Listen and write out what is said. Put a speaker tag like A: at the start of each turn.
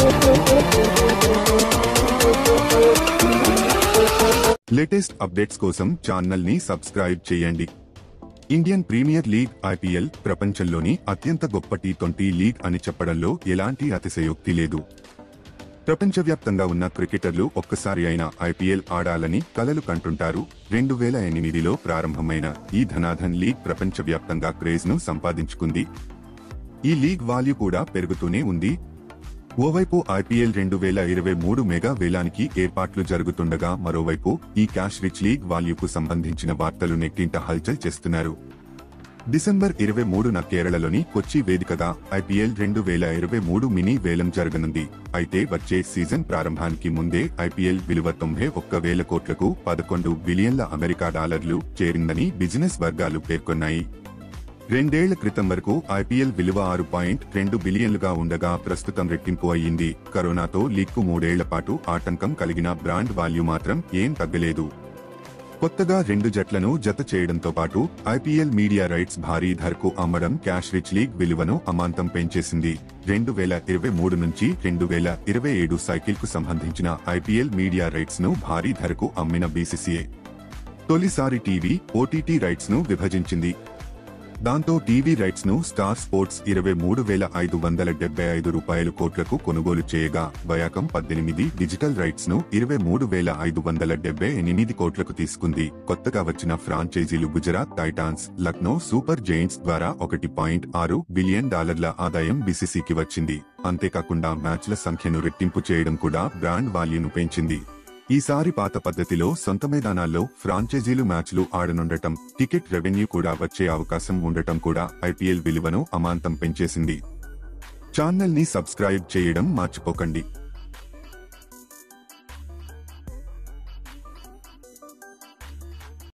A: latest updates కోసం channel ని subscribe చేయండి ఇండియన్ ప్రీమియర్ లీగ్ ఐపీఎల్ ప్రపంచంలోని అత్యంత గొప్ప టీ ట్వంటీ లీగ్ అని చెప్పడంలో ఎలాంటి అతిశయోక్తి లేదు ప్రపంచవ్యాప్తంగా ఉన్న క్రికెటర్లు ఒక్కసారి అయినా ఐపీఎల్ ఆడాలని కలలు కంటుంటారు రెండు వేల ఎనిమిదిలో ప్రారంభమైన ఈ ధనాధన్ లీగ్ ప్రపంచవ్యాప్తంగా క్రేజ్ ను సంపాదించుకుంది ఈ లీగ్ వాల్యూ కూడా పెరుగుతూనే ఉంది ఓవైపు ఐపీఎల్ రెండు వేల ఇరవై మూడు మెగా వేలానికి ఏర్పాట్లు జరుగుతుండగా మరోవైపు ఈ క్యాష్ రిచ్ లీగ్ వాల్యూకు సంబంధించిన వార్తలు నెట్టింట హల్చల్ చేస్తున్నారు డిసెంబర్ ఇరవై మూడున కేరళలోని కొచ్చి వేదికగా ఐపీఎల్ రెండు వేల ఇరవై మూడు మినీ వేలం జరగనుంది అయితే వచ్చే సీజన్ ప్రారంభానికి ముందే ఐపీఎల్ విలువ తొంభై ఒక్క వేల కోట్లకు పదకొండు బిలియన్ల అమెరికా డాలర్లు చేరిందని బిజినెస్ వర్గాలు పేర్కొన్నాయి రెండేళ్ల క్రితం వరకు ఐపీఎల్ విలువ ఆరు పాయింట్ రెండు బిలియన్లుగా ఉండగా ప్రస్తుతం రెట్టింపు అయ్యింది కరోనాతో లీగ్కు మూడేళ్ల పాటు ఆటంకం కలిగిన బ్రాండ్ వాల్యూ మాత్రం ఏం తగ్గలేదు కొత్తగా రెండు జట్లను జత చేయడంతో పాటు ఐపీఎల్ మీడియా రైట్స్ భారీ ధరకు అమ్మడం క్యాష్ రిచ్ లీగ్ విలువను అమాంతం పెంచేసింది రెండు వేల ఇరవై మూడు నుంచి రెండు వేల ఇరవై ఏడు సైకిల్ కు సంబంధించిన ఐపీఎల్ మీడియా రైట్స్ ను భారీ ధరకు అమ్మిన బీసీసీఐ తొలిసారి టీవీ ఓటీటీ రైట్స్ ను విభజించింది దాంతో టీవీ రైట్స్ ను స్టార్ స్పోర్ట్స్ ఇరవై మూడు వేల ఐదు వందల డెబ్బై ఐదు రూపాయలు కోట్లకు కొనుగోలు చేయగా బయాకం పద్దెనిమిది డిజిటల్ రైట్స్ ను ఇరవై మూడు వేల ఐదు వందల డెబ్బై ఎనిమిది కోట్లకు తీసుకుంది కొత్తగా వచ్చిన ఫ్రాంచైజీలు Gujarat titans Lucknow super giants ద్వారా ఒకటి పాయింట్ ఆరు బిలియన్ డాలర్ల ఆదాయం బీసీసీకి వచ్చింది అంతేకాకుండా మ్యాచ్ల సంఖ్యను రెట్టింపు చేయడం కూడా బ్రాండ్ వాల్యూను పెంచింది ఈసారి పాత పద్ధతిలో సొంత మైదానాల్లో ఫ్రాంచైజీలు మ్యాచ్లు ఆడనుండటం టికెట్ రెవెన్యూ కూడా వచ్చే అవకాశం ఉండటం కూడా ఐపీఎల్ విలువను అమాంతం పెంచేసింది ఛానల్ ని సబ్స్క్రైబ్ చేయడం మర్చిపోకండి